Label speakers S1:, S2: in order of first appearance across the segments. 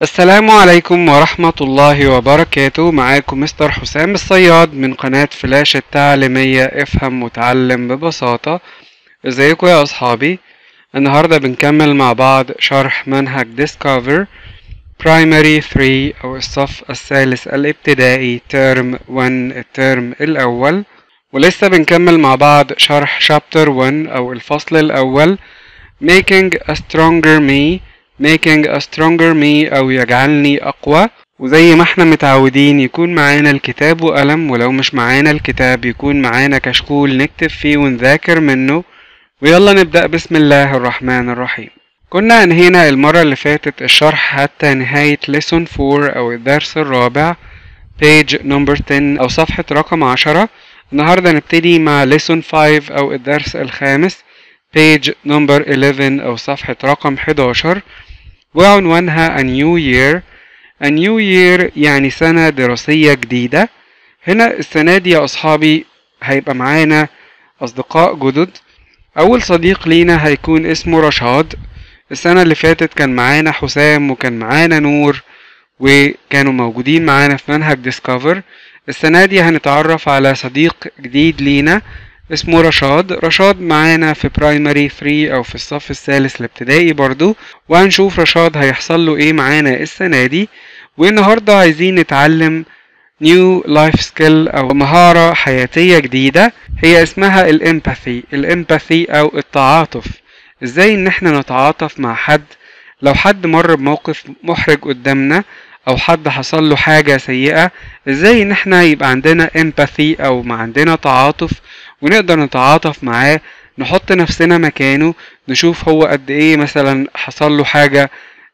S1: السلام عليكم ورحمة الله وبركاته معاكم مستر حسام الصياد من قناة فلاش التعليمية افهم وتعلم ببساطة ازيكم يا اصحابي النهاردة بنكمل مع بعض شرح منهج Discover Primary 3 او الصف الثالث الابتدائي ترم 1 الترم الاول ولسه بنكمل مع بعض شرح Chapter 1 او الفصل الاول Making a Stronger Me making a stronger me أو يجعلني أقوى وزي ما احنا متعودين يكون معانا الكتاب وقلم ولو مش معانا الكتاب يكون معانا كشكول نكتب فيه ونذاكر منه ويلا نبدأ بسم الله الرحمن الرحيم كنا انهينا المرة اللي فاتت الشرح حتى نهاية lesson 4 أو الدرس الرابع page number 10 أو صفحة رقم 10 النهاردة نبتدي مع lesson 5 أو الدرس الخامس page number 11 أو صفحة رقم 11 وعنوانها A New Year A New Year يعني سنة دراسية جديدة هنا السنة دي يا أصحابي هيبقى معانا أصدقاء جدد أول صديق لينا هيكون اسمه رشاد السنة اللي فاتت كان معانا حسام وكان معانا نور وكانوا موجودين معانا في منهج ديسكفر السنة دي هنتعرف على صديق جديد لينا اسمه رشاد رشاد معانا في برايمري 3 او في الصف الثالث الابتدائي برضو وهنشوف رشاد هيحصل له ايه معانا السنة دي والنهاردة عايزين نتعلم نيو لايف سكيل او مهارة حياتية جديدة هي اسمها الامباثي الامباثي او التعاطف ازاي ان احنا نتعاطف مع حد لو حد مر بموقف محرج قدامنا او حد حصل له حاجة سيئة ازاي ان احنا يبقى عندنا امباثي او ما عندنا تعاطف ونقدر نتعاطف معاه نحط نفسنا مكانه نشوف هو قد ايه مثلا حصل له حاجة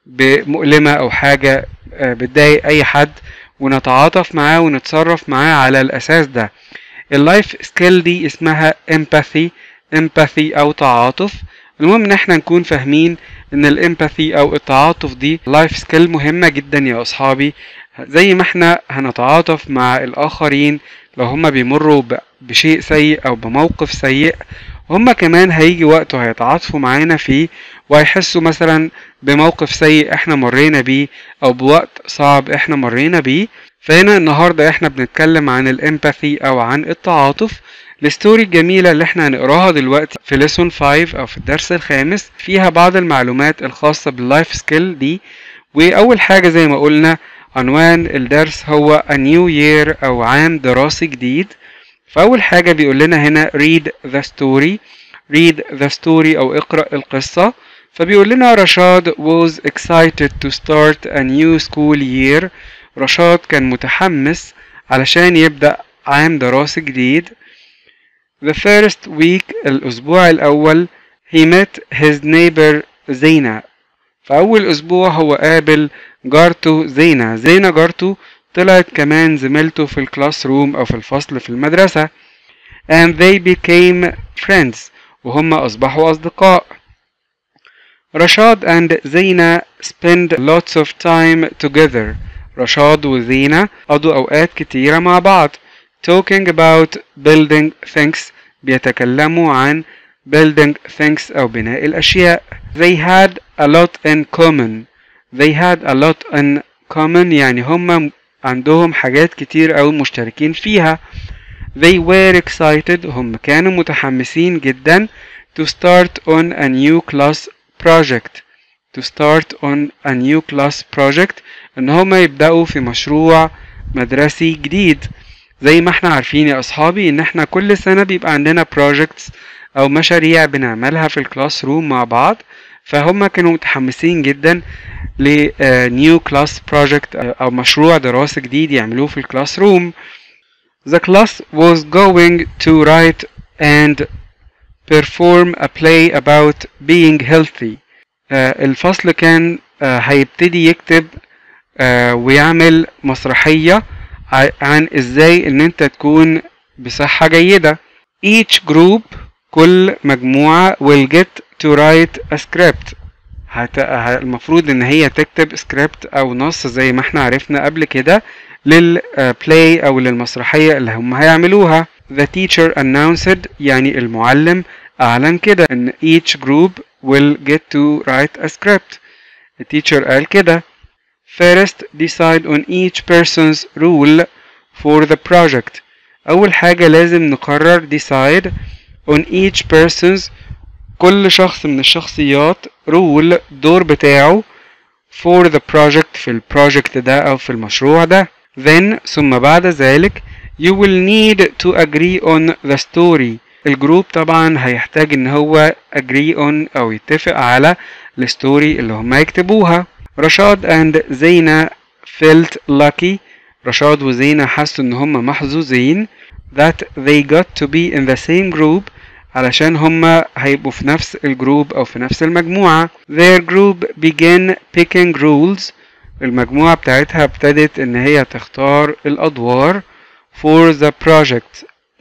S1: مؤلمة او حاجة بتضايق اي حد ونتعاطف معاه ونتصرف معاه على الاساس ده اللايف سكيل دي اسمها empathy empathy او تعاطف المهم ان احنا نكون فاهمين ان الامباثي او التعاطف دي لايف سكيل مهمة جدا يا اصحابي زي ما احنا هنتعاطف مع الاخرين لو هما بيمروا بشيء سيء او بموقف سيء هما كمان هيجي وقت هيتعاطفوا معانا فيه وهيحسوا مثلا بموقف سيء احنا مرينا بيه او بوقت صعب احنا مرينا بيه فهنا النهارده احنا بنتكلم عن الامباثي او عن التعاطف الستوري الجميلة اللي احنا هنقراها دلوقتي في ليسون 5 او في الدرس الخامس فيها بعض المعلومات الخاصة باللايف سكيل دي واول حاجة زي ما قلنا عنوان الدرس هو A New Year أو عام دراسي جديد فأول حاجة بيقول لنا هنا read the story read the story أو اقرأ القصة فبيقول لنا رشاد was excited to start a new school year رشاد كان متحمس علشان يبدأ عام دراسي جديد The first week الأسبوع الأول he met his neighbor زينة فأول أسبوع هو قابل جارته زينة زينة جارته طلعت كمان زميلته في الكلاس روم أو في الفصل في المدرسة and they became friends وهم أصبحوا أصدقاء رشاد and زينة spend lots of time together رشاد وزينة قضوا أوقات كتيرة مع بعض talking about building things بيتكلموا عن building things أو بناء الأشياء they had a lot in common they had a lot in common يعني هم عندهم حاجات كتير أو مشتركين فيها they were excited هم كانوا متحمسين جدا to start on a new class project to start on a new class project ان هم يبدأوا في مشروع مدرسي جديد زي ما احنا عارفين يا اصحابي ان احنا كل سنة بيبقى عندنا projects او مشاريع بنعملها في الكلاس روم مع بعض فهم كانوا متحمسين جدا ل new class project او مشروع دراسي جديد يعملوه في الكلاس روم The class was going to write and perform a play about being healthy الفصل كان هيبتدي يكتب ويعمل مسرحية عن ازاي ان انت تكون بصحة جيدة each group كل مجموعة will get to write a script هت... المفروض ان هي تكتب سكريبت او نص زي ما احنا عرفنا قبل كده للبلاي او للمسرحية اللي هم هيعملوها the teacher announced يعني المعلم اعلن كده ان each group will get to write a script التيتشر قال كده First, decide on each person's role for the project. أول حاجة لازم نقرر decide on each person's كل شخص من الشخصيات role دور بتاعه for the project في البروجكت ده أو في المشروع ده. Then ثم بعد ذلك you will need to agree on the story. الجروب طبعا هيحتاج ان هو agree on او يتفق على الستوري اللي هما يكتبوها. رشاد and زينة felt lucky رشاد وزينة حسوا ان هما محظوظين that they got to be in the same group علشان هما هيبقوا في نفس الجروب او في نفس المجموعة their group began picking rules المجموعة بتاعتها ابتدت ان هي تختار الادوار for the project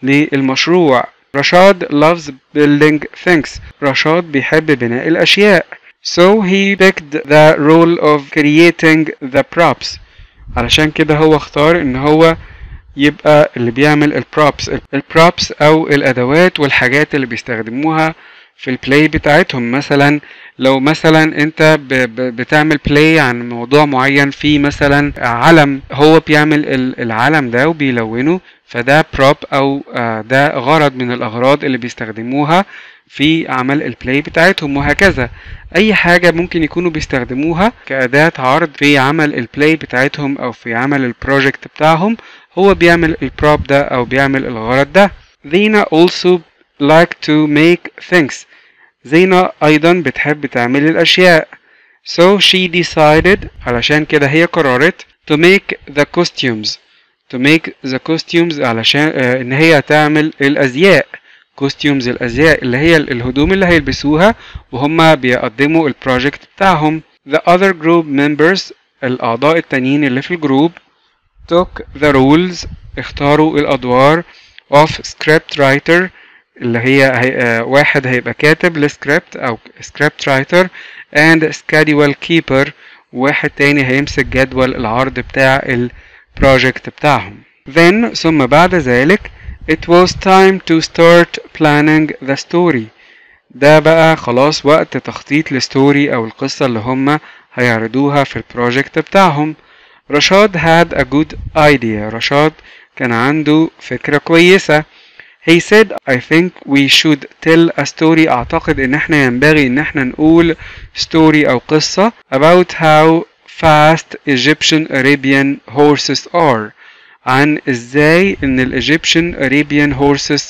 S1: للمشروع رشاد loves building things رشاد بيحب بناء الاشياء so he picked the role of creating the props علشان كده هو اختار ان هو يبقى اللي بيعمل البروبس البروبس او الادوات والحاجات اللي بيستخدموها في البلاي بتاعتهم مثلا لو مثلا انت ب ب بتعمل بلاي عن موضوع معين في مثلا علم هو بيعمل العلم ده وبيلونه فده بروب او ده غرض من الاغراض اللي بيستخدموها في عمل البلاي بتاعتهم وهكذا اي حاجة ممكن يكونوا بيستخدموها كأداة عرض في عمل البلاي بتاعتهم او في عمل البروجكت بتاعهم هو بيعمل البروب ده او بيعمل الغرض ده Zena also like to make things زينة ايضا بتحب تعمل الاشياء so she decided علشان كده هي قررت to make the costumes to make the costumes علشان آه ان هي تعمل الازياء costumes الازياء اللي هي الهدوم اللي هيلبسوها وهم بيقدموا البروجكت بتاعهم the other group members الاعضاء التانيين اللي في الجروب took the roles اختاروا الادوار of script writer اللي هي, هي uh, واحد هيبقى كاتب للسكريبت او script writer and schedule keeper وواحد تاني هيمسك جدول العرض بتاع البروجكت بتاعهم then ثم بعد ذلك it was time to start planning the story ده بقى خلاص وقت تخطيط الستوري او القصة اللي هما هيعرضوها في البروجكت بتاعهم رشاد had a good idea رشاد كان عنده فكرة كويسة he said I think we should tell a story أعتقد إن إحنا ينبغي إن إحنا نقول story أو قصة about how fast Egyptian Arabian horses are عن إزاي إن ال Egyptian Arabian horses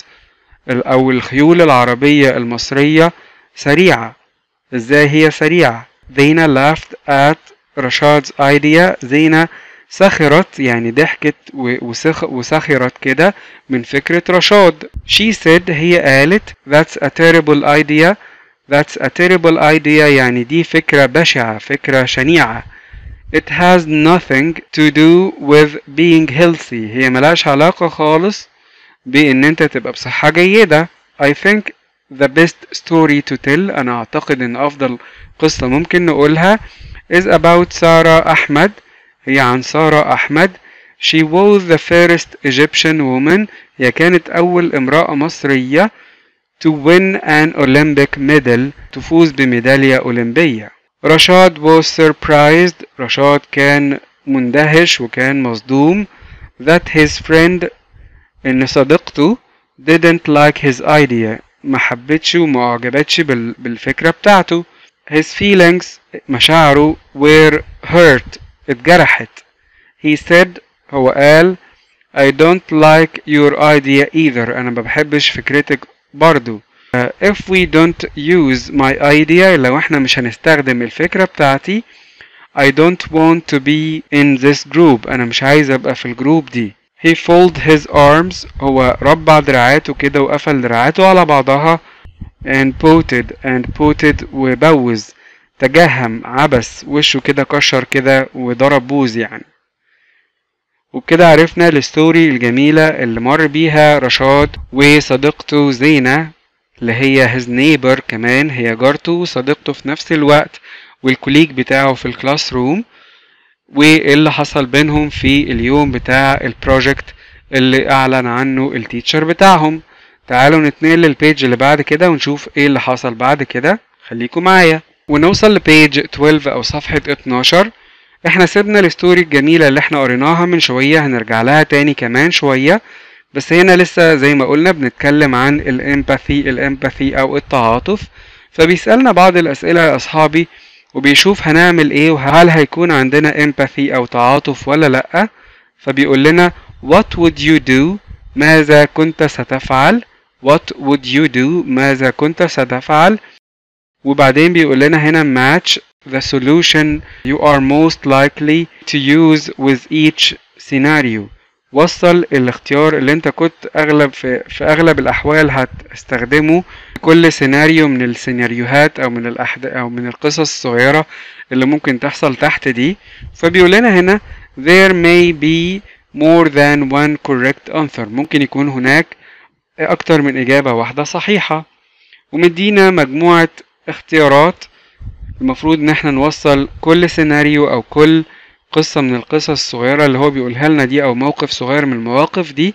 S1: أو الخيول العربية المصرية سريعة إزاي هي سريعة Zena laughed at رشاد's idea زينة سخرت يعني ضحكت وسخ وسخرت كده من فكرة رشاد she said هي قالت that's a terrible idea that's a terrible idea يعني دي فكرة بشعة فكرة شنيعة it has nothing to do with being healthy هي ملهاش علاقة خالص بإن أنت تبقى بصحة جيدة I think the best story to tell أنا أعتقد إن أفضل قصة ممكن نقولها is about سارة أحمد هي عن سارة أحمد she was the first Egyptian woman هي كانت أول امرأة مصرية to win an Olympic medal تفوز بميدالية أولمبية رشاد was surprised رشاد كان مندهش وكان مصدوم that his friend إن صديقته didn't like his idea ما حبتش وما أعجبتش بالفكرة بتاعته his feelings مشاعره were hurt اتجرحت he said هو قال I don't like your idea either أنا ما بحبش فكرتك برضو uh, if we don't use my idea لو احنا مش هنستخدم الفكرة بتاعتي I don't want to be in this group أنا مش عايز أبقى في الجروب دي he folded his arms هو ربع دراعاته كده وقفل دراعاته على بعضها and poted and poted وبوز تجهم عبس وشه كده كشر كده وضرب بوز يعني وبكده عرفنا الستوري الجميلة اللي مر بيها رشاد وصديقته زينة اللي هي his neighbor كمان هي جارته وصديقته في نفس الوقت والكوليج بتاعه في الكلاس روم وايه اللي حصل بينهم في اليوم بتاع البروجكت اللي اعلن عنه التيتشر بتاعهم تعالوا نتنقل للبيج اللي بعد كده ونشوف ايه اللي حصل بعد كده خليكم معايا ونوصل لبيج 12 او صفحة 12 احنا سيبنا الستوري الجميلة اللي احنا قريناها من شوية هنرجع لها تاني كمان شوية بس هنا لسه زي ما قلنا بنتكلم عن الامباثي الامباثي او التعاطف فبيسألنا بعض الأسئلة يا أصحابي وبيشوف هنعمل ايه وهل هيكون عندنا empathy او تعاطف ولا لأ فبيقول لنا what would you do ماذا كنت ستفعل what would you do ماذا كنت ستفعل وبعدين بيقول لنا هنا match the solution you are most likely to use with each scenario وصل الاختيار اللي انت كنت اغلب في, في اغلب الاحوال هتستخدمه كل سيناريو من السيناريوهات او من الاحد او من القصص الصغيره اللي ممكن تحصل تحت دي فبيقول لنا هنا there may be more than one correct answer ممكن يكون هناك اكتر من اجابه واحده صحيحه ومدينا مجموعه اختيارات المفروض ان احنا نوصل كل سيناريو او كل قصة من القصص الصغيرة اللي هو بيقولها لنا دي أو موقف صغير من المواقف دي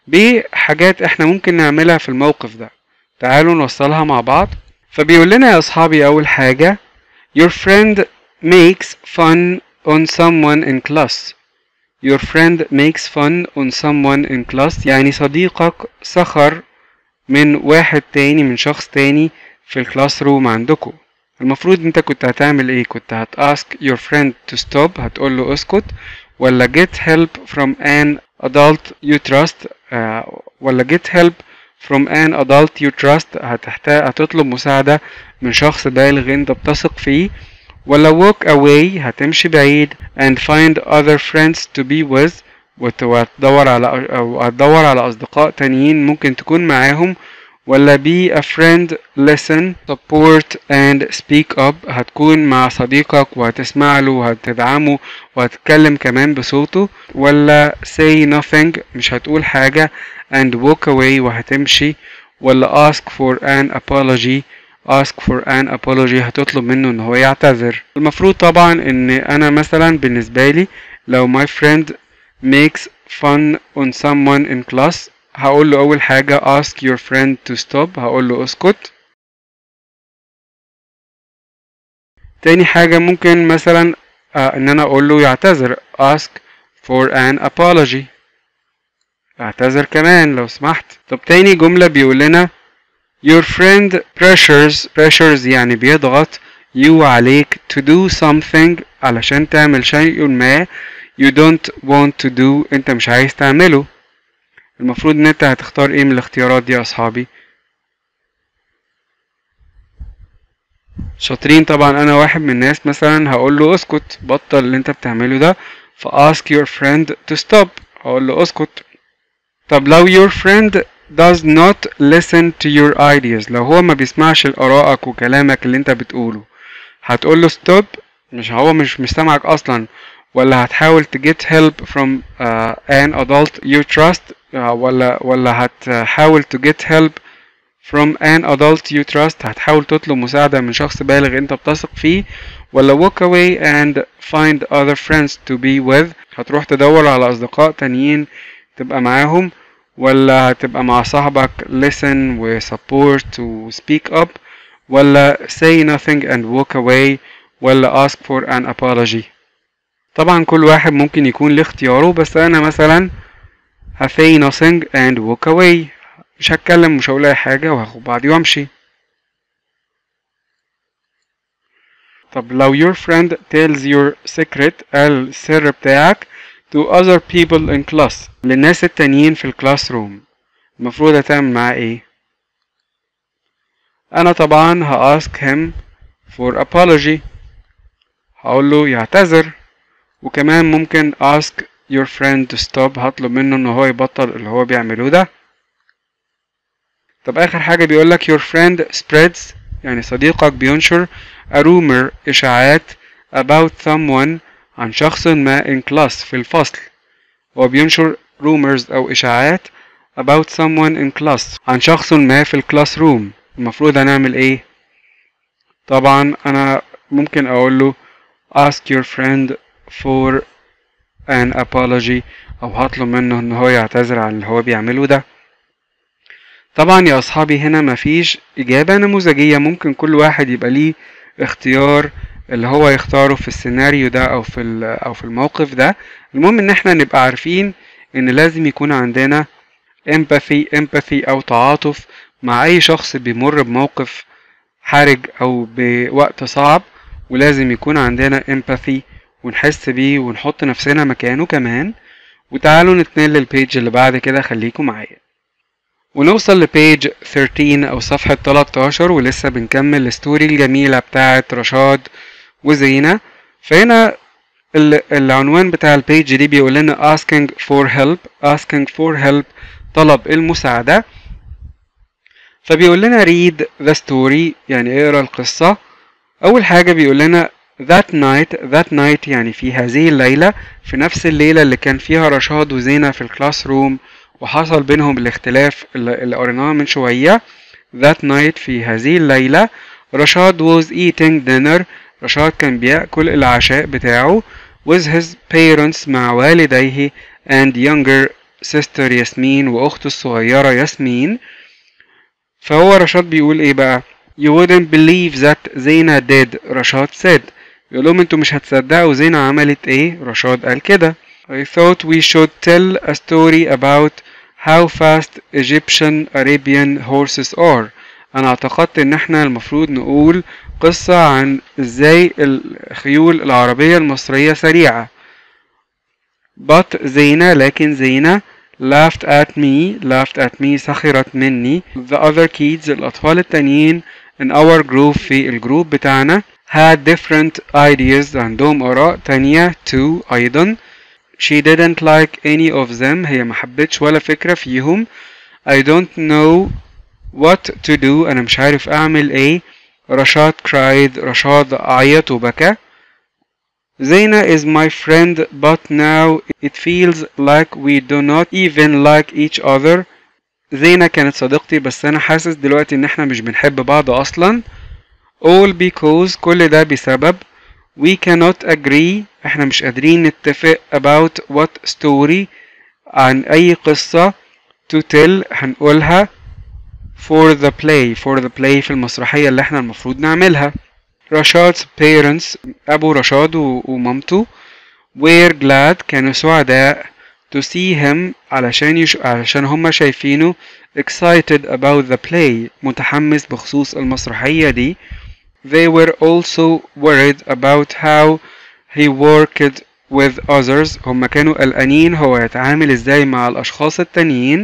S1: بحاجات احنا ممكن نعملها في الموقف ده تعالوا نوصلها مع بعض فبيقول لنا يا أصحابي أول حاجة Your friend makes fun on someone in class Your friend makes fun on someone in class يعني صديقك سخر من واحد تاني من شخص تاني في الكلاس روم عندكم المفروض انت كنت هتعمل ايه كنت هت ask your friend to stop هتقول له اسكت ولا get help from an adult you trust uh, ولا get help from an adult you trust هتحتاج هتطلب مساعدة من شخص بالغ انت بتثق فيه ولا walk away هتمشي بعيد and find other friends to be with وتدور على أو هتدور على أصدقاء تانيين ممكن تكون معاهم ولا be a friend listen support and speak up هتكون مع صديقك وهتسمع له وهتدعمه وهتتكلم كمان بصوته ولا say nothing مش هتقول حاجة and walk away وهتمشي ولا ask for an apology ask for an apology هتطلب منه ان هو يعتذر المفروض طبعا ان انا مثلا بالنسبة لي لو my friend makes fun on someone in class هقول له أول حاجة ask your friend to stop هقول له اسكت تاني حاجة ممكن مثلا آه إن أنا أقول له يعتذر ask for an apology اعتذر كمان لو سمحت طب تاني جملة بيقول لنا your friend pressures pressures يعني بيضغط you عليك to do something علشان تعمل شيء ما you don't want to do انت مش عايز تعمله المفروض ان انت هتختار ايه من الاختيارات دي يا اصحابي شاطرين طبعا انا واحد من الناس مثلا هقول له اسكت بطل اللي انت بتعمله ده ف ask your friend to stop هقول له اسكت طب لو your friend does not listen to your ideas لو هو ما بيسمعش لآرائك وكلامك اللي انت بتقوله هتقول له stop مش هو مش مش سامعك اصلا ولا هتحاول to get help from uh, an adult you trust uh, ولا ولا هتحاول to get help from an adult you trust هتحاول تطلب مساعدة من شخص بالغ انت بتثق فيه ولا walk away and find other friends to be with هتروح تدور على أصدقاء تانيين تبقى معاهم ولا هتبقى مع صاحبك listen و support و speak up ولا say nothing and walk away ولا ask for an apology طبعا كل واحد ممكن يكون له اختياره بس انا مثلا هسay nothing and walk away مش هتكلم مش هقول اي حاجة وهاخد بعضي وامشي طب لو your friend tells your secret السر بتاعك to other people in class للناس التانيين في الكلاس روم المفروض هتعمل معاه ايه انا طبعا هاسك him for apology هقول له يعتذر وكمان ممكن ask your friend to stop هطلب منه ان هو يبطل اللي هو بيعمله ده طب اخر حاجة بيقولك your friend spreads يعني صديقك بينشر a rumor اشاعات about someone عن شخص ما in class في الفصل هو بينشر rumors او اشاعات about someone in class عن شخص ما في الكلاس روم المفروض هنعمل ايه طبعا انا ممكن اقول له ask your friend for an apology او هطلب منه ان هو يعتذر عن اللي هو بيعمله ده طبعا يا اصحابي هنا مفيش اجابة نموذجية ممكن كل واحد يبقى ليه اختيار اللي هو يختاره في السيناريو ده او في ال- او في الموقف ده المهم ان احنا نبقى عارفين ان لازم يكون عندنا empathy empathy او تعاطف مع اي شخص بيمر بموقف حرج او بوقت صعب ولازم يكون عندنا empathy ونحس بيه ونحط نفسنا مكانه كمان وتعالوا نتنقل للبيج اللي بعد كده خليكم معايا ونوصل لبيج 13 او صفحة 13 ولسه بنكمل الستوري الجميلة بتاعة رشاد وزينة فهنا ال- العنوان بتاع البيج دي بيقول لنا asking for help asking for help طلب المساعدة فبيقول لنا read the story يعني اقرا القصة أول حاجة بيقول لنا that night that night يعني في هذه الليلة في نفس الليلة اللي كان فيها رشاد وزينة في الكلاس روم وحصل بينهم الاختلاف اللي اللي قريناه من شوية that night في هذه الليلة رشاد was eating dinner رشاد كان بيأكل العشاء بتاعه with his parents مع والديه and younger sister ياسمين وأخته الصغيرة ياسمين فهو رشاد بيقول ايه بقى You wouldn't believe that زينة did رشاد said يقول لهم انتوا مش هتصدقوا زينة عملت ايه رشاد قال كده I thought we should tell a story about how fast Egyptian Arabian horses are انا اعتقدت ان احنا المفروض نقول قصة عن ازاي الخيول العربية المصرية سريعة but زينة لكن زينة laughed at me laughed at me سخرت مني the other kids الأطفال التانيين in our group في الجروب بتاعنا had different ideas عندهم آراء تانية too أيضا she didn't like any of them هي ما حبتش ولا فكرة فيهم I don't know what to do أنا مش عارف أعمل إيه رشاد cried رشاد عيط وبكى Zaina is my friend but now it feels like we do not even like each other زينة كانت صديقتي بس أنا حاسس دلوقتي إن إحنا مش بنحب بعض أصلا all because كل ده بسبب we cannot agree إحنا مش قادرين نتفق about what story عن أي قصة to tell هنقولها for the play for the play في المسرحية اللي إحنا المفروض نعملها رشاد's parents أبو رشاد و- ومامته were glad كانوا سعداء to see him علشان يش... علشان هما شايفينه excited about the play متحمس بخصوص المسرحية دي they were also worried about how he worked with others هما كانوا قلقانين هو يتعامل ازاي مع الأشخاص التانيين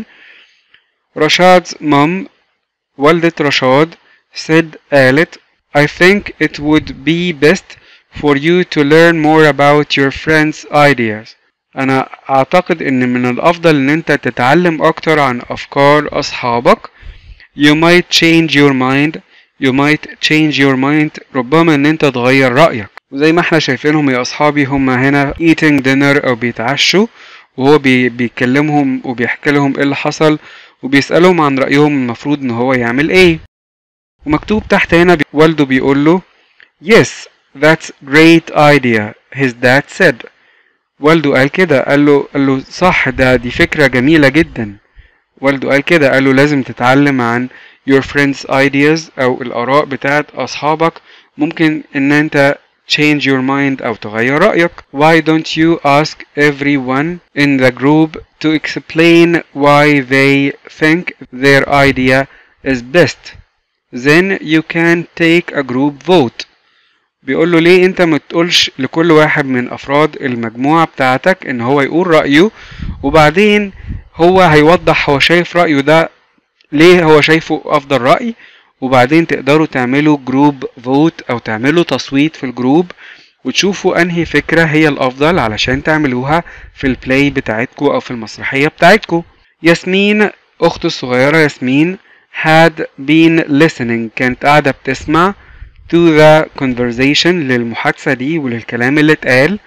S1: رشاد's mom والدة رشاد said قالت I think it would be best for you to learn more about your friends' ideas. أنا أعتقد إن من الأفضل إن أنت تتعلم أكتر عن أفكار أصحابك. You might change your mind. You might change your mind. ربما إن أنت تغير رأيك. وزي ما احنا شايفينهم يا أصحابي هم هنا eating dinner أو بيتعشوا وهو بي بيكلمهم وبيحكي لهم إيه اللي حصل وبيسألهم عن رأيهم المفروض إن هو يعمل إيه. ومكتوب تحت هنا بي- والده بيقول له Yes, that's great idea his dad said والده قال كده قال له قال له صح ده دي فكرة جميلة جدا والده قال كده قال له لازم تتعلم عن your friends ideas أو الآراء بتاعت أصحابك ممكن إن أنت change your mind أو تغير رأيك why don't you ask everyone in the group to explain why they think their idea is best then you can take a group vote بيقول له ليه انت ما تقولش لكل واحد من افراد المجموعة بتاعتك ان هو يقول رأيه وبعدين هو هيوضح هو شايف رأيه ده ليه هو شايفه افضل رأي وبعدين تقدروا تعملوا جروب فوت او تعملوا تصويت في الجروب وتشوفوا انهي فكرة هي الافضل علشان تعملوها في البلاي بتاعتكو او في المسرحية بتاعتكو ياسمين اخته الصغيرة ياسمين had been listening كانت قاعدة بتسمع to the conversation للمحادثة دي وللكلام اللي اتقال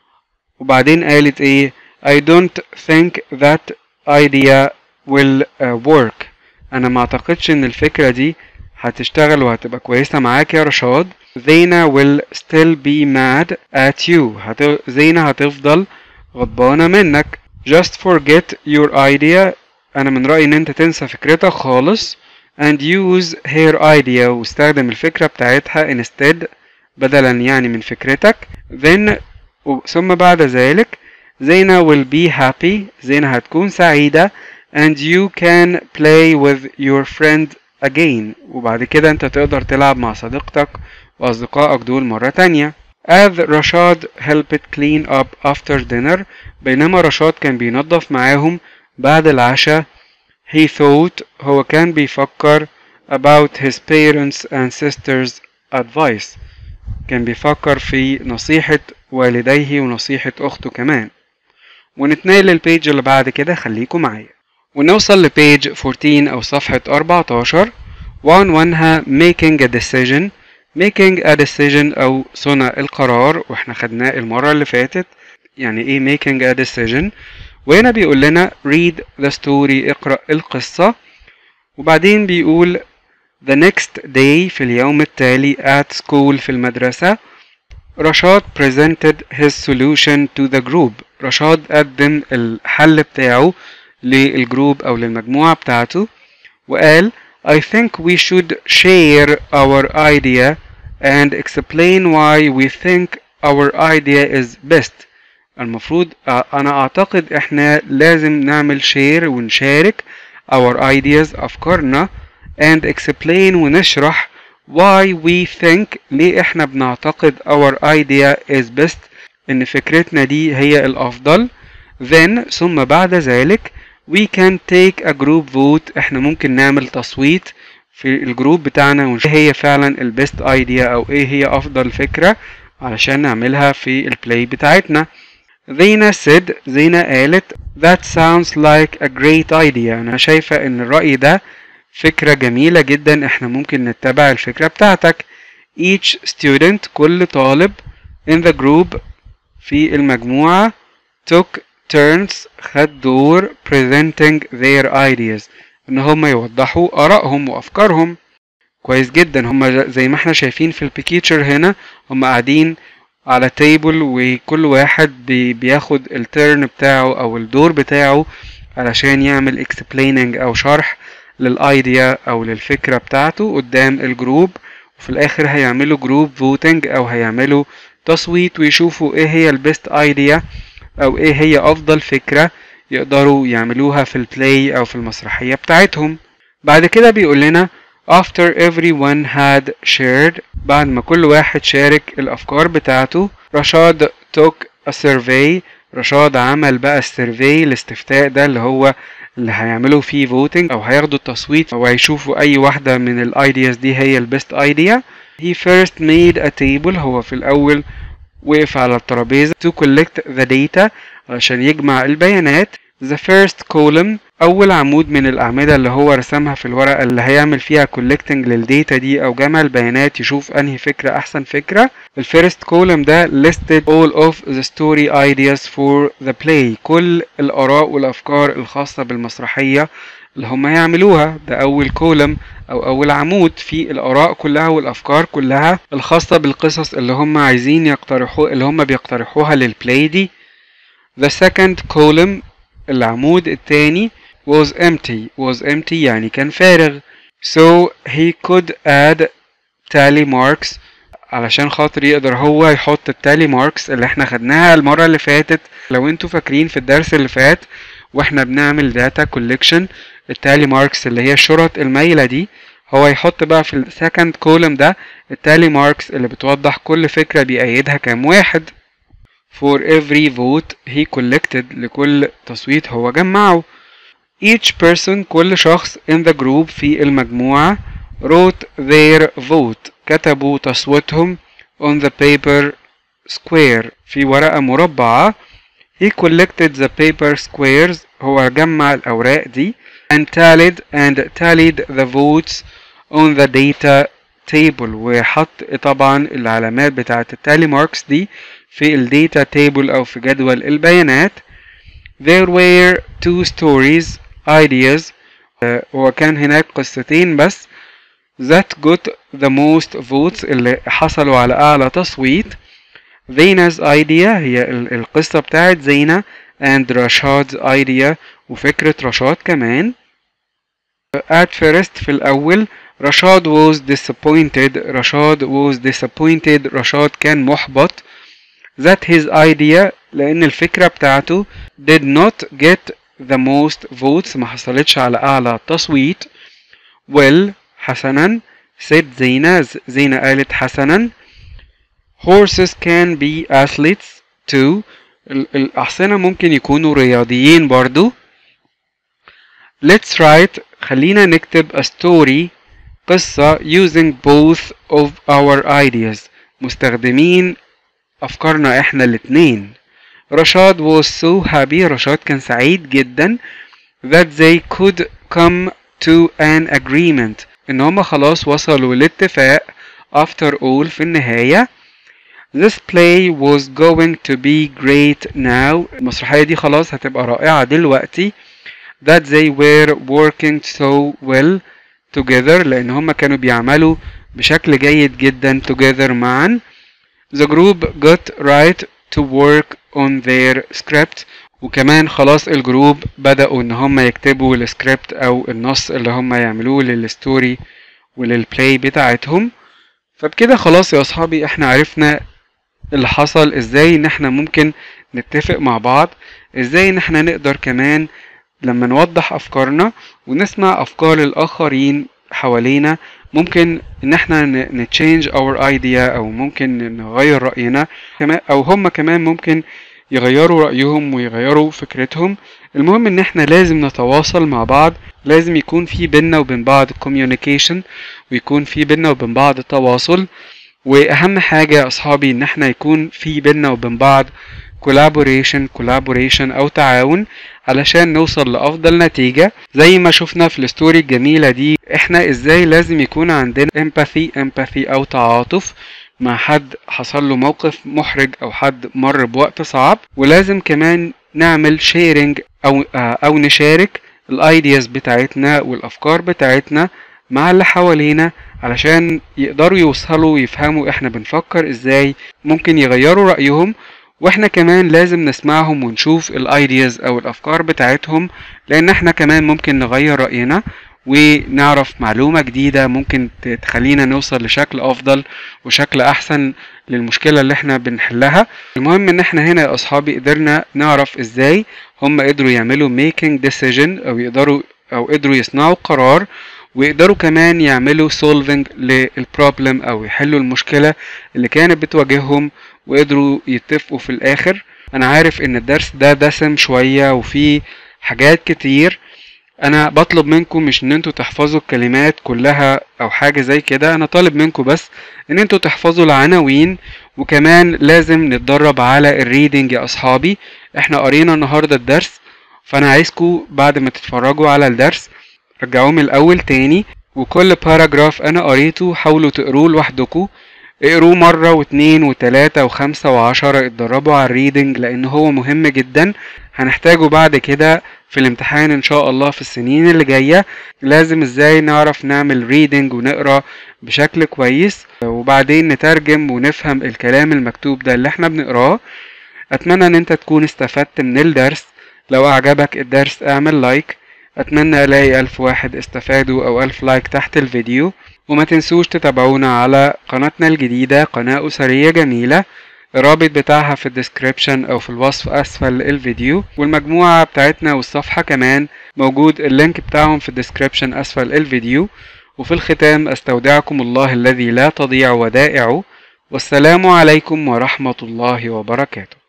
S1: وبعدين قالت ايه I don't think that idea will uh, work انا ما اعتقدش ان الفكرة دي هتشتغل وهتبقى كويسة معاك يا رشاد زينة will still be mad at you هت... زينة هتفضل غضبانة منك just forget your idea انا من رأيي ان انت تنسى فكرتك خالص and use her idea واستخدم الفكرة بتاعتها instead بدلا يعني من فكرتك then ثم بعد ذلك زينة will be happy زينة هتكون سعيدة and you can play with your friend again وبعد كده انت تقدر تلعب مع صديقتك واصدقائك دول مرة تانية as رشاد helped clean up after dinner بينما رشاد كان بينظف معاهم بعد العشاء he thought هو كان بيفكر about his parents and sisters advice كان بيفكر في نصيحة والديه ونصيحة أخته كمان ونتنقل للبيج اللي بعد كده خليكم معايا ونوصل لبيج 14 أو صفحة 14 وعنوانها making a decision making a decision أو صنع القرار واحنا خدناه المرة اللي فاتت يعني ايه making a decision وهنا بيقول لنا read the story اقرأ القصة وبعدين بيقول the next day في اليوم التالي at school في المدرسة رشاد presented his solution to the group رشاد قدم الحل بتاعه للجروب أو للمجموعة بتاعته وقال I think we should share our idea and explain why we think our idea is best المفروض أنا أعتقد إحنا لازم نعمل شير ونشارك our ideas أفكارنا and explain ونشرح why we think ليه إحنا بنعتقد our idea is best إن فكرتنا دي هي الأفضل then ثم بعد ذلك we can take a group vote إحنا ممكن نعمل تصويت في الجروب بتاعنا ونشوف هي فعلا البيست ايديا او ايه هي افضل فكرة علشان نعملها في البلاي بتاعتنا زينة said زينة قالت that sounds like a great idea انا شايفة ان الرأي ده فكرة جميلة جدا احنا ممكن نتبع الفكرة بتاعتك each student كل طالب in the group في المجموعة took turns خد دور presenting their ideas ان هم يوضحوا ارائهم وافكارهم كويس جدا هم زي ما احنا شايفين في البيكيتشر هنا هم قاعدين على تيبل وكل واحد بي بياخد التيرن بتاعه او الدور بتاعه علشان يعمل explaining او شرح للايديا او للفكرة بتاعته قدام الجروب وفي الاخر هيعملوا جروب فوتنج او هيعملوا تصويت ويشوفوا ايه هي البيست ايديا او ايه هي افضل فكرة يقدروا يعملوها في البلاي او في المسرحية بتاعتهم بعد كده بيقول لنا after everyone had shared بعد ما كل واحد شارك الافكار بتاعته رشاد took a survey رشاد عمل بقى السيرفي الاستفتاء ده اللي هو اللي هيعملوا فيه voting او هياخدوا التصويت او هيشوفوا اي واحدة من الايدياز دي هي البيست ايديا he first made a table هو في الاول وقف على الترابيزة to collect the data علشان يجمع البيانات the first column أول عمود من الأعمدة اللي هو رسمها في الورقة اللي هيعمل فيها collecting للديتا دي أو جمع البيانات يشوف أنهي فكرة أحسن فكرة الفيرست column ده listed all of the story ideas for the play كل الآراء والأفكار الخاصة بالمسرحية اللي هم يعملوها ده أول كولم أو أول عمود في الآراء كلها والأفكار كلها الخاصة بالقصص اللي هم عايزين يقترحوا اللي هم بيقترحوها للبلاي دي The second column العمود التاني was empty was empty يعني كان فارغ so he could add tally marks علشان خاطر يقدر هو يحط التالي ماركس اللي احنا خدناها المرة اللي فاتت لو انتوا فاكرين في الدرس اللي فات واحنا بنعمل داتا كوليكشن التالي ماركس اللي هي الشرط المايلة دي هو يحط بقى في السكند كولوم ده التالي ماركس اللي بتوضح كل فكرة بيأيدها كام واحد for every vote he collected لكل تصويت هو جمعه each person كل شخص in the group في المجموعة wrote their vote كتبوا تصويتهم on the paper square في ورقة مربعة he collected the paper squares هو جمع الأوراق دي and tallied and tallied the votes on the data table وحط طبعا العلامات بتاعة التالي ماركس دي في الداتا تيبل أو في جدول البيانات there were two stories ideas هو كان هناك قصتين بس that got the most votes اللي حصلوا على أعلى تصويت Zeina's idea هي القصة بتاعت زينة and رشاد's idea وفكرة رشاد كمان at first في الأول رشاد was disappointed رشاد was disappointed رشاد كان محبط that his idea لأن الفكرة بتاعته did not get the most votes ما حصلتش على أعلى تصويت well حسنا said زينة زينة قالت حسنا horses can be athletes too الأحصنة ممكن يكونوا رياضيين برضو let's write خلينا نكتب a story قصة using both of our ideas مستخدمين أفكارنا إحنا الاتنين رشاد was so happy رشاد كان سعيد جدا that they could come to an agreement إن هما خلاص وصلوا لاتفاق after all في النهاية This play was going to be great now المسرحية دي خلاص هتبقى رائعة دلوقتي that they were working so well together لأن هما كانوا بيعملوا بشكل جيد جدا together معا The group got right to work on their script وكمان خلاص الجروب بدأوا إن هما يكتبوا السكريبت أو النص اللي هما يعملوه للستوري وللبلاي بتاعتهم فبكده خلاص يا أصحابي احنا عرفنا اللي حصل ازاي ان احنا ممكن نتفق مع بعض ازاي ان احنا نقدر كمان لما نوضح افكارنا ونسمع افكار الاخرين حوالينا ممكن ان احنا نتشينج اور ايديا او ممكن نغير راينا كمان او هم كمان ممكن يغيروا رايهم ويغيروا فكرتهم المهم ان احنا لازم نتواصل مع بعض لازم يكون في بينا وبين بعض communication ويكون في بينا وبين بعض تواصل واهم حاجه يا اصحابي ان احنا يكون في بينا وبين بعض collaboration collaboration او تعاون علشان نوصل لافضل نتيجة زي ما شفنا في الستوري الجميلة دي احنا ازاي لازم يكون عندنا empathy empathy او تعاطف مع حد حصل له موقف محرج او حد مر بوقت صعب ولازم كمان نعمل شيرنج او او نشارك الايدياز بتاعتنا والافكار بتاعتنا مع اللي حوالينا علشان يقدروا يوصلوا ويفهموا احنا بنفكر ازاي ممكن يغيروا رأيهم واحنا كمان لازم نسمعهم ونشوف الايدياز او الافكار بتاعتهم لان احنا كمان ممكن نغير رأينا ونعرف معلومة جديدة ممكن تخلينا نوصل لشكل افضل وشكل احسن للمشكلة اللي احنا بنحلها المهم ان احنا هنا يا اصحابي قدرنا نعرف ازاي هم قدروا يعملوا making decision او يقدروا او قدروا يصنعوا قرار ويقدروا كمان يعملوا solving للبروبلم او يحلوا المشكلة اللي كانت بتواجههم وقدروا يتفقوا في الاخر انا عارف ان الدرس ده دسم شوية وفيه حاجات كتير انا بطلب منكم مش ان انتوا تحفظوا الكلمات كلها او حاجة زي كده انا طالب منكم بس ان انتوا تحفظوا العناوين وكمان لازم نتدرب على الريدنج يا اصحابي احنا قرينا النهاردة الدرس فانا عايزكم بعد ما تتفرجوا على الدرس رجعوه من الاول تاني وكل باراجراف انا قريته حاولوا تقروه لوحدكم اقروه مرة واتنين وتلاتة وخمسة وعشرة اتدربوا على الريدنج لان هو مهم جدا هنحتاجه بعد كده في الامتحان ان شاء الله في السنين اللي جاية لازم ازاي نعرف نعمل ريدنج ونقرا بشكل كويس وبعدين نترجم ونفهم الكلام المكتوب ده اللي احنا بنقراه اتمنى ان انت تكون استفدت من الدرس لو اعجبك الدرس اعمل لايك اتمنى الاقي الف واحد استفادوا او الف لايك تحت الفيديو وما تنسوش تتابعونا على قناتنا الجديدة قناة أسرية جميلة الرابط بتاعها في الديسكريبشن او في الوصف اسفل الفيديو والمجموعة بتاعتنا والصفحة كمان موجود اللينك بتاعهم في الديسكريبشن اسفل الفيديو وفي الختام استودعكم الله الذي لا تضيع ودائعه والسلام عليكم ورحمة الله وبركاته